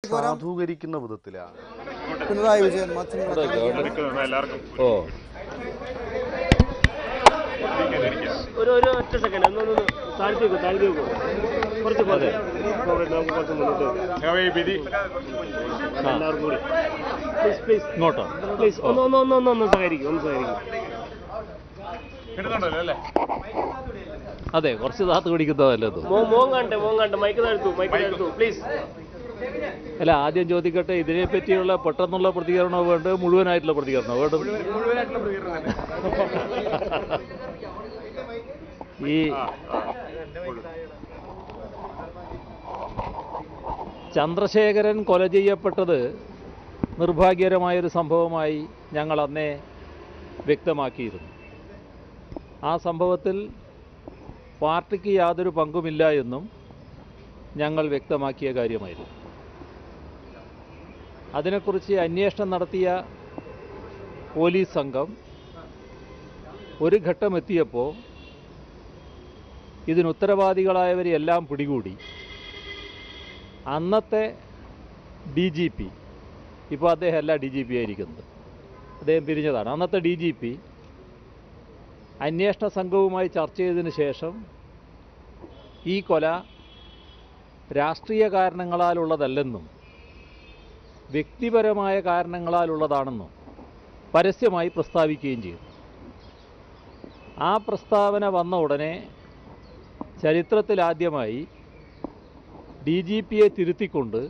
അകത്തേക്ക് വരാം സാധൂകരിക്കുന്ന വിധത്തിലാണ് പിണറായി വിജയൻ മാധ്യമങ്ങളെ എല്ലാവർക്കും ഓ ഒരു ഒരു ഒറ്റ സെക്കൻഡ് ഒന്ന് ഒന്ന് താഴ്ത്തി വെക്കും താഴ്ത്തി വെക്കും കുറച്ച് കുറച്ച് നമുക്ക് കുറച്ച് മുന്നോട്ട് വെക്കാം. ഈ വിധി എല്ലാവർക്കും കൂടി പ്ലീസ് പ്ലീസ് ഇങ്ങോട്ടോ പ്ലീസ് ഒന്ന് ഒന്ന് ഒന്ന് ഒന്ന് ഒന്ന് സഹകരിക്കും ഒന്ന് സഹകരിക്കും കിട്ടുന്നുണ്ടല്ലോ അല്ലേ അതെ കുറച്ച് താത്ത് പിടിക്കുന്നതല്ലേ ഇത് മോ മോൻ കണ്ടേ മോൻ കണ്ടേ മൈക്ക് താഴ്ത്തു മൈക്ക് താഴ്ത്തു പ്ലീസ് അല്ല ആദ്യം ചോദിക്കട്ടെ ഇതിനെ പറ്റിയുള്ള പെട്ടെന്നുള്ള പ്രതികരണമോ വേണ്ടത് മുഴുവനായിട്ടുള്ള പ്രതികരണമോ വേണ്ടത് ഈ ചന്ദ്രശേഖരൻ കൊല ചെയ്യപ്പെട്ടത് നിർഭാഗ്യകരമായൊരു സംഭവമായി ഞങ്ങൾ അന്നേ വ്യക്തമാക്കിയിരുന്നു ആ സംഭവത്തിൽ പാർട്ടിക്ക് യാതൊരു പങ്കുമില്ല എന്നും ഞങ്ങൾ വ്യക്തമാക്കിയ കാര്യമായിരുന്നു അതിനെക്കുറിച്ച് അന്വേഷണം നടത്തിയ പോലീസ് സംഘം ഒരു ഘട്ടം എത്തിയപ്പോൾ ഇതിന് ഉത്തരവാദികളായവരെയെല്ലാം പിടികൂടി അന്നത്തെ ഡി ജി പി ഇപ്പോൾ അദ്ദേഹം അല്ല ഡി ജി പി ആയിരിക്കുന്നത് അദ്ദേഹം പിരിഞ്ഞതാണ് അന്നത്തെ ഡി ജി പി അന്വേഷണ സംഘവുമായി ചർച്ച ചെയ്തതിന് ശേഷം ഈ കൊല രാഷ്ട്രീയ കാരണങ്ങളാലുള്ളതല്ലെന്നും വ്യക്തിപരമായ കാരണങ്ങളാലുള്ളതാണെന്നും പരസ്യമായി പ്രസ്താവിക്കുകയും ചെയ്തു ആ പ്രസ്താവന വന്ന ഉടനെ ചരിത്രത്തിലാദ്യമായി ഡി ജി പിയെ തിരുത്തിക്കൊണ്ട്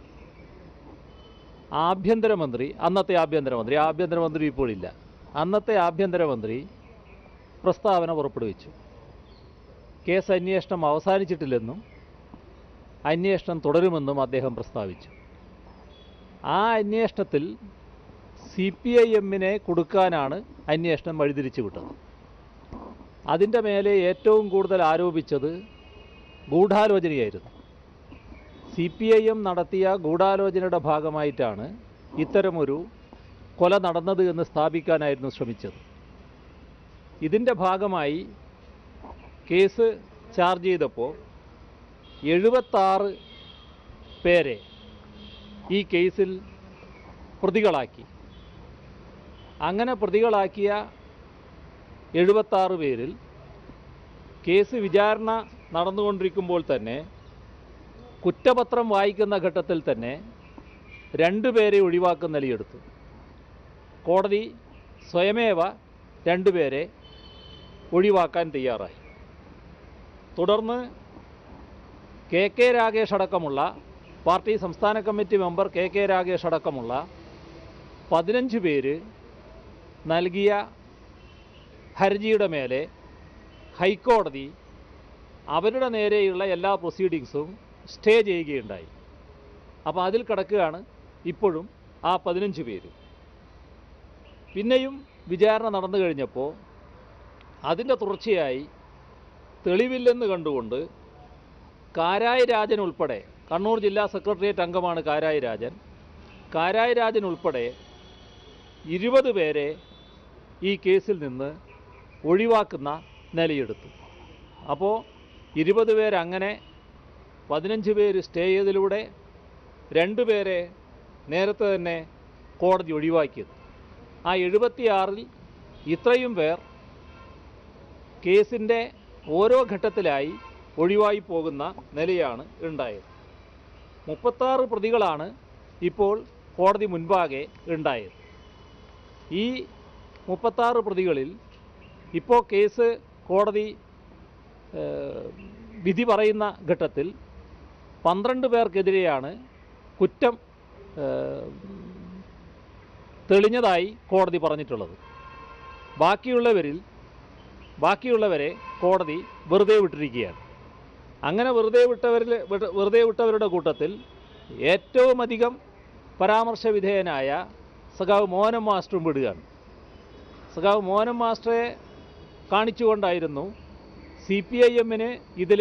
ആഭ്യന്തരമന്ത്രി അന്നത്തെ ആഭ്യന്തരമന്ത്രി ആഭ്യന്തരമന്ത്രി ഇപ്പോഴില്ല അന്നത്തെ ആഭ്യന്തരമന്ത്രി പ്രസ്താവന പുറപ്പെടുവിച്ചു കേസ് അന്വേഷണം അവസാനിച്ചിട്ടില്ലെന്നും അന്വേഷണം തുടരുമെന്നും അദ്ദേഹം പ്രസ്താവിച്ചു ആ അന്വേഷണത്തിൽ സി പി ഐ എമ്മിനെ കൊടുക്കാനാണ് അന്വേഷണം വഴിതിരിച്ചു വിട്ടത് അതിൻ്റെ മേലെ ഏറ്റവും കൂടുതൽ ആരോപിച്ചത് ഗൂഢാലോചനയായിരുന്നു സി പി ഐ എം നടത്തിയ ഗൂഢാലോചനയുടെ ഭാഗമായിട്ടാണ് ഇത്തരമൊരു കൊല നടന്നത് എന്ന് സ്ഥാപിക്കാനായിരുന്നു ശ്രമിച്ചത് ഇതിൻ്റെ ഭാഗമായി കേസ് ചാർജ് ചെയ്തപ്പോൾ എഴുപത്താറ് പേരെ ഈ കേസിൽ പ്രതികളാക്കി അങ്ങനെ പ്രതികളാക്കിയ എഴുപത്താറ് പേരിൽ കേസ് വിചാരണ നടന്നുകൊണ്ടിരിക്കുമ്പോൾ തന്നെ കുറ്റപത്രം വായിക്കുന്ന ഘട്ടത്തിൽ തന്നെ രണ്ടുപേരെ ഒഴിവാക്കുന്ന നിലയെടുത്തു കോടതി സ്വയമേവ രണ്ടുപേരെ ഒഴിവാക്കാൻ തയ്യാറായി തുടർന്ന് കെ കെ രാഗേഷ് അടക്കമുള്ള പാർട്ടി സംസ്ഥാന committee member K K Ragesh അടക്കമുള്ള പതിനഞ്ച് പേര് നൽകിയ ഹർജിയുടെ മേലെ ഹൈക്കോടതി അവരുടെ നേരെയുള്ള എല്ലാ പ്രൊസീഡിങ്സും സ്റ്റേ ചെയ്യുകയുണ്ടായി അപ്പോൾ അതിൽ കിടക്കുകയാണ് ഇപ്പോഴും ആ പതിനഞ്ച് പേര് പിന്നെയും വിചാരണ നടന്നു കഴിഞ്ഞപ്പോൾ അതിൻ്റെ തുടർച്ചയായി തെളിവില്ലെന്ന് കണ്ടുകൊണ്ട് കാരായി രാജൻ ഉൾപ്പെടെ കണ്ണൂർ ജില്ലാ സെക്രട്ടേറിയറ്റ് അംഗമാണ് കാരായി രാജൻ കാരായി രാജൻ ഉൾപ്പെടെ ഇരുപത് പേരെ ഈ കേസിൽ നിന്ന് ഒഴിവാക്കുന്ന നിലയെടുത്തു അപ്പോൾ ഇരുപത് പേരങ്ങനെ പതിനഞ്ച് പേര് സ്റ്റേ ചെയ്തതിലൂടെ രണ്ട് പേരെ നേരത്തെ തന്നെ കോടതി ഒഴിവാക്കിയത് ആ എഴുപത്തിയാറിൽ ഇത്രയും പേർ കേസിൻ്റെ ഓരോ ഘട്ടത്തിലായി ഒഴിവായി പോകുന്ന നിലയാണ് ഉണ്ടായത് മുപ്പത്താറ് പ്രതികളാണ് ഇപ്പോൾ കോടതി മുൻപാകെ ഉണ്ടായത് ഈ മുപ്പത്താറ് പ്രതികളിൽ ഇപ്പോൾ കേസ് കോടതി ഏഹ്, വിധി പറയുന്ന ഘട്ടത്തിൽ പന്ത്രണ്ട് പേർക്കെതിരെയാണ് കുറ്റം ഏഹ്, തെളിഞ്ഞതായി കോടതി പറഞ്ഞിട്ടുള്ളത് ബാക്കിയുള്ളവരിൽ ബാക്കിയുള്ളവരെ കോടതി വെറുതെ വിട്ടിരിക്കുകയാണ് അങ്ങനെ വെറുതെ വിട്ടവരിൽ വിട്ട- വെറുതെ വിട്ടവരുടെ കൂട്ടത്തിൽ ഏറ്റവും അധികം പരാമർശ വിധേയനായ സഖാവ് മോഹനം മാസ്റ്ററും വിടുകയാണ് സഖാവ് മോഹനം മാസ്റ്ററെ കാണിച്ചുകൊണ്ടായിരുന്നു സി പി ഐ എമ്മിന് ഇതിൽ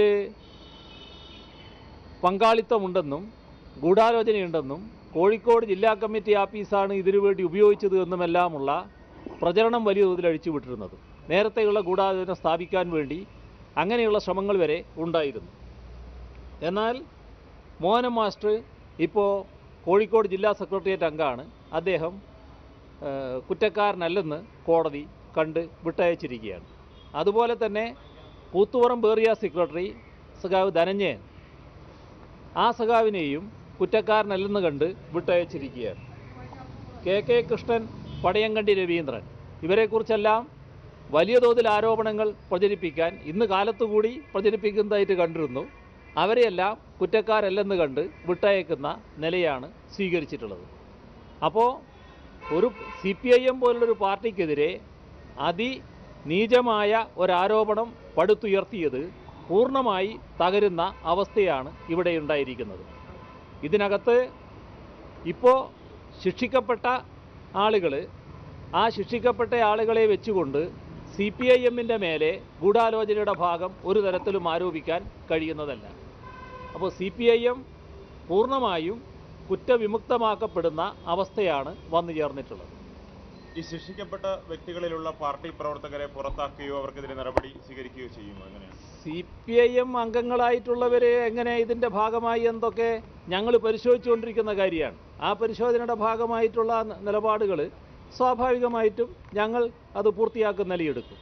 പങ്കാളിത്തമുണ്ടെന്നും ഗൂഢാലോചനയുണ്ടെന്നും കോഴിക്കോട് ജില്ലാ കമ്മിറ്റി ആഫീസാണ് ഇതിനു വേണ്ടി ഉപയോഗിച്ചത് എന്നുമെല്ലാമുള്ള പ്രചരണം വലിയ തോതിൽ അഴിച്ചുവിട്ടിരുന്നത് നേരത്തെയുള്ള ഗൂഢാലോചന സ്ഥാപിക്കാൻ വേണ്ടി അങ്ങനെയുള്ള ശ്രമങ്ങൾ വരെ ഉണ്ടായിരുന്നു എന്നാൽ മോഹനം മാസ്റ്റർ ഇപ്പോൾ കോഴിക്കോട് ജില്ലാ സെക്രട്ടേറിയറ്റ് അംഗമാണ് അദ്ദേഹം ഏഹ്, കുറ്റക്കാരനല്ലെന്ന് കോടതി കണ്ട് വിട്ടയച്ചിരിക്കുകയാണ് അതുപോലെ തന്നെ കൂത്തുപുറം ഏറിയ സെക്രട്ടറി സഖാവ് ധനഞ്ജയൻ ആ സഖാവിനെയും കുറ്റക്കാരനല്ലെന്ന് കണ്ട് വിട്ടയച്ചിരിക്കുകയാണ് കെ കെ കൃഷ്ണൻ പടയങ്കണ്ടി രവീന്ദ്രൻ ഇവരെക്കുറിച്ചെല്ലാം വലിയ തോതിൽ ആരോപണങ്ങൾ പ്രചരിപ്പിക്കാൻ ഇന്ന് കാലത്തുകൂടി പ്രചരിപ്പിക്കുന്നതായിട്ട് കണ്ടിരുന്നു അവരെയെല്ലാം കുറ്റക്കാരല്ലെന്ന് കണ്ട് വിട്ടയക്കുന്ന നിലയാണ് സ്വീകരിച്ചിട്ടുള്ളത് അപ്പോൾ ഒരു സി പി ഐ എം പോലുള്ളൊരു പാർട്ടിക്കെതിരെ അതിനീചമായ ഒരാരോപണം പടുത്തുയർത്തിയത് പൂർണ്ണമായി തകരുന്ന അവസ്ഥയാണ് ഇവിടെ ഉണ്ടായിരിക്കുന്നത് ഇതിനകത്ത് ഇപ്പോൾ ശിക്ഷിക്കപ്പെട്ട ആളുകൾ ആ ശിക്ഷിക്കപ്പെട്ട ആളുകളെ വെച്ചുകൊണ്ട് സി പി ഐ എമ്മിൻ്റെ മേലെ ഗൂഢാലോചനയുടെ ഭാഗം ഒരു തരത്തിലും ആരോപിക്കാൻ കഴിയുന്നതല്ല അപ്പോൾ സി പി ഐ എം പൂർണ്ണമായും കുറ്റവിമുക്തമാക്കപ്പെടുന്ന അവസ്ഥയാണ് വന്നു ചേർന്നിട്ടുള്ളത് ഈ ശിക്ഷിക്കപ്പെട്ട വ്യക്തികളിലുള്ള പാർട്ടി പ്രവർത്തകരെ പുറത്താക്കുകയോ അവർക്കെതിരെ നടപടി സ്വീകരിക്കുകയോ ചെയ്യുമോ എങ്ങനെയാണ് സി പി ഐ എം അംഗങ്ങളായിട്ടുള്ളവർ എങ്ങനെ ഇതിൻ്റെ ഭാഗമായി എന്തൊക്കെ ഞങ്ങൾ പരിശോധിച്ചുകൊണ്ടിരിക്കുന്ന കാര്യമാണ് ആ പരിശോധനയുടെ ഭാഗമായിട്ടുള്ള നിലപാടുകൾ സ്വാഭാവികമായിട്ടും ഞങ്ങൾ അത് പൂർത്തിയാക്കുന്ന നിലയെടുക്കും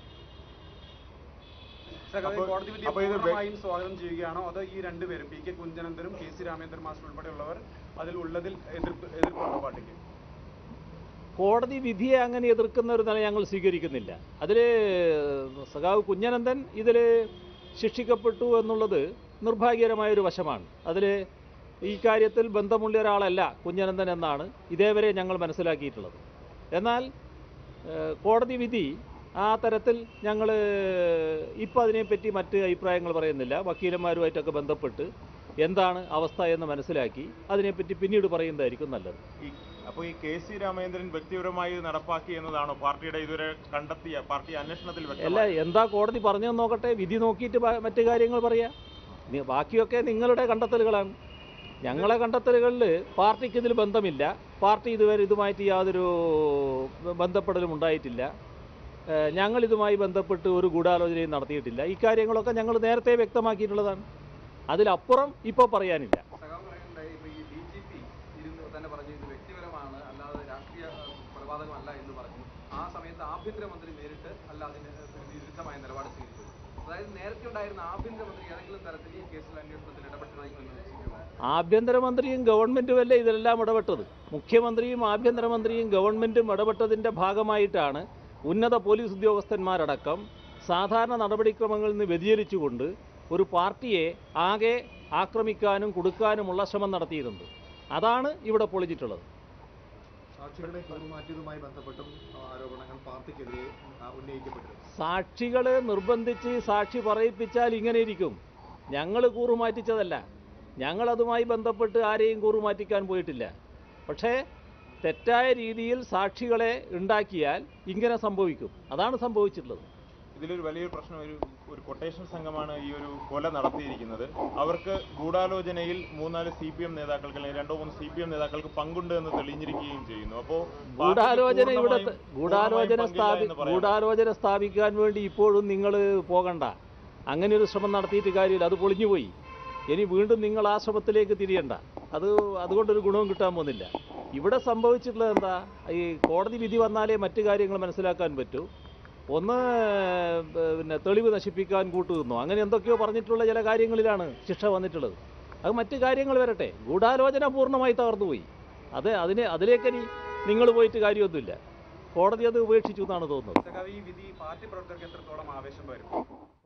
സഖാവേ, അപ്പൊ- കോടതി വിധി അപ്പൊ ഇത് വെ- പൂർണ്ണമായും സ്വാഗതം ചെയ്യുകയാണോ അതോ ഈ രണ്ടുപേരും പി കെ കുഞ്ചനന്ദനും കെ സി രാമേന്ദ്രൻ മാസ്റ്റർ ഉൾപ്പെടെയുള്ളവർ അതിൽ ഉള്ളതിൽ എതിർപ്പ് എതിർപ്പുണ്ടോ പാർട്ടിക്ക് കോടതി വിധിയെ അങ്ങനെ എതിർക്കുന്ന ഒരു നില ഞങ്ങൾ സ്വീകരിക്കുന്നില്ല അതിൽ സഖാവ് കുഞ്ഞനന്ദൻ ഇതിൽ ശിക്ഷിക്കപ്പെട്ടു എന്നുള്ളത് നിർഭാഗ്യകരമായ ഒരു വശമാണ് അതിൽ ഈ കാര്യത്തിൽ ബന്ധമുള്ള ഒരാളല്ല കുഞ്ഞനന്ദൻ എന്നാണ് ഇതേവരെ ഞങ്ങൾ മനസ്സിലാക്കിയിട്ടുള്ളത് എന്നാൽ ഏഹ്, കോടതി വിധി ആ തരത്തിൽ ഞങ്ങൾ ഇപ്പോൾ അതിനെപ്പറ്റി മറ്റ് അഭിപ്രായങ്ങൾ പറയുന്നില്ല വക്കീലന്മാരുമായിട്ടൊക്കെ ബന്ധപ്പെട്ട് എന്താണ് അവസ്ഥ എന്ന് മനസ്സിലാക്കി അതിനെപ്പറ്റി പിന്നീട് പറയുന്നതായിരിക്കും നല്ലത് ഈ അപ്പോൾ ഈ കെ സി രാമേന്ദ്രൻ വ്യക്തിപരമായി ഇത് നടപ്പാക്കി എന്നതാണോ പാർട്ടിയുടെ ഇതുവരെ കണ്ടെത്തിയ പാർട്ടി അന്വേഷണത്തിൽ അല്ല വ്യക്തമായത്? എന്താ കോടതി പറഞ്ഞതെന്ന് നോക്കട്ടെ വിധി നോക്കിയിട്ട് ബ- മറ്റു കാര്യങ്ങൾ പറയാം നി- ബാക്കിയൊക്കെ നിങ്ങളുടെ കണ്ടെത്തലുകളാണ് ഞങ്ങളെ കണ്ടെത്തലുകളിൽ പാർട്ടിക്ക് ഇതിൽ ബന്ധമില്ല പാർട്ടി ഇതുവരെ ഇതുമായിട്ട് യാതൊരു ബന്ധപ്പെടലും ഉണ്ടായിട്ടില്ല ഏഹ് ഞങ്ങൾ ഇതുമായി ബന്ധപ്പെട്ട് ഒരു ഗൂഢാലോചനയും നടത്തിയിട്ടില്ല ഈ കാര്യങ്ങളൊക്കെ ഞങ്ങൾ നേരത്തെ വ്യക്തമാക്കിയിട്ടുള്ളതാണ് അതിലപ്പുറം ഇപ്പോൾ പറയാനില്ല സഖാവ് പറയുന്നുണ്ടായി ഇപ്പൊ ഈ ഡി ജി പി ഇരുന്ന് തന്നെ പറഞ്ഞു ഇത് വ്യക്തിപരമാണ് അല്ലാതെ രാഷ്ട്രീയ ഏഹ്, കൊലപാതകമല്ല എന്ന് പറഞ്ഞു ആ സമയത്ത് ആഭ്യന്തരമന്ത്രി നേരിട്ട് അല്ല അതിന് വിരുദ്ധമായ നിലപാട് സ്വീകരിച്ചു അതായത് നേരത്തെ ഉണ്ടായിരുന്ന ആഭ്യന്തരമന്ത്രി ഏതെങ്കിലും തരത്തിൽ ഈ കേസിൽ അന്വേഷണത്തിൽ ഇടപെട്ടതായി ആഭ്യന്തരമന്ത്രിയും ഗവൺമെൻറ്റും അല്ലേ ഇതിലെല്ലാം ഇടപെട്ടത് മുഖ്യമന്ത്രിയും ആഭ്യന്തരമന്ത്രിയും ഗവൺമെൻറ്റും ഇടപെട്ടതിൻ്റെ ഭാഗമായിട്ടാണ് ഉന്നത പോലീസ് ഉദ്യോഗസ്ഥന്മാരടക്കം സാധാരണ നടപടിക്രമങ്ങളിൽ നിന്ന് വ്യതിചലിച്ചുകൊണ്ട് ഒരു പാർട്ടിയെ ആകെ ആക്രമിക്കാനും കൊടുക്കാനുമുള്ള ശ്രമം നടത്തിയിരുന്നത് അതാണ് ഇവിടെ പൊളിച്ചിട്ടുള്ളത് സാക്ഷികളെ കൂറുമാറ്റിയതുമായി ബന്ധപ്പെട്ടും ആ, ആരോപണങ്ങൾ പാർട്ടിക്കെതിരെ ആ, ഉന്നയിക്കപ്പെട്ടിരുന്നു സാക്ഷികളെ നിർബന്ധിച്ച് സാക്ഷി പറയിപ്പിച്ചാൽ ഇങ്ങനെ ഇരിക്കും ഞങ്ങൾ കൂറുമാറ്റിച്ചതല്ല ഞങ്ങളതുമായി ബന്ധപ്പെട്ട് ആരെയും കൂറുമാറ്റിക്കാൻ പോയിട്ടില്ല പക്ഷേ തെറ്റായ രീതിയിൽ സാക്ഷികളെ ഉണ്ടാക്കിയാൽ ഇങ്ങനെ സംഭവിക്കും അതാണ് സംഭവിച്ചിട്ടുള്ളത് ഇതിലൊരു വലിയൊരു പ്രശ്നം ഒരു ഒരു കൊട്ടേഷൻ സംഘമാണ് ഈ ഒരു കൊല നടത്തിയിരിക്കുന്നത് അവർക്ക് ഗൂഢാലോചനയിൽ മൂന്നാല് സി പി എം നേതാക്കൾക്ക് അല്ലെങ്കിൽ രണ്ടോ മൂന്ന് സി പി എം നേതാക്കൾക്ക് പങ്കുണ്ട് എന്ന് തെളിഞ്ഞിരിക്കുകയും ചെയ്യുന്നു അപ്പോ ഗൂഢാലോചന ഇവിടെ പൂർണ്ണമായും- ഗൂഢാലോചന പൂർണ്ണമായും സ്ഥാപി പങ്കില്ല എന്ന് പറയാം. ഗൂഢാലോചന സ്ഥാപിക്കാൻ വേണ്ടി ഇപ്പോഴും നിങ്ങൾ പോകണ്ട അങ്ങനെ ഒരു ശ്രമം നടത്തിയിട്ട് കാര്യമില്ല അത് പൊളിഞ്ഞുപോയി ഇനി വീണ്ടും നിങ്ങൾ ആ ശ്രമത്തിലേക്ക് തിരിയണ്ട അത് അതുകൊണ്ടൊരു ഗുണവും കിട്ടാൻ പോകുന്നില്ല ഇവിടെ സംഭവിച്ചിട്ടുള്ളത് എന്താ ഈ കോടതി വിധി വന്നാലേ മറ്റു കാര്യങ്ങൾ മനസ്സിലാക്കാൻ പറ്റൂ ഒന്ന് ഏർ, പിന്നെ തെളിവ് നശിപ്പിക്കാൻ കൂട്ടുനിന്നു അങ്ങനെ എന്തൊക്കെയോ പറഞ്ഞിട്ടുള്ള ചില കാര്യങ്ങളിലാണ് ശിക്ഷ വന്നിട്ടുള്ളത് അത് മറ്റു കാര്യങ്ങൾ വരട്ടെ ഗൂഢാലോചന പൂർണ്ണമായി തകർന്നുപോയി അത് അതിന് അതിലേക്കനി നിങ്ങൾ പോയിട്ട് കാര്യമൊന്നുമില്ല കോടതി അത് ഉപേക്ഷിച്ചു എന്നാണ് തോന്നുന്നത് സഖാവ് ഈ വിധി പാർട്ടി പ്രവർത്തകർക്ക് എത്രത്തോളം ആവേശം വരും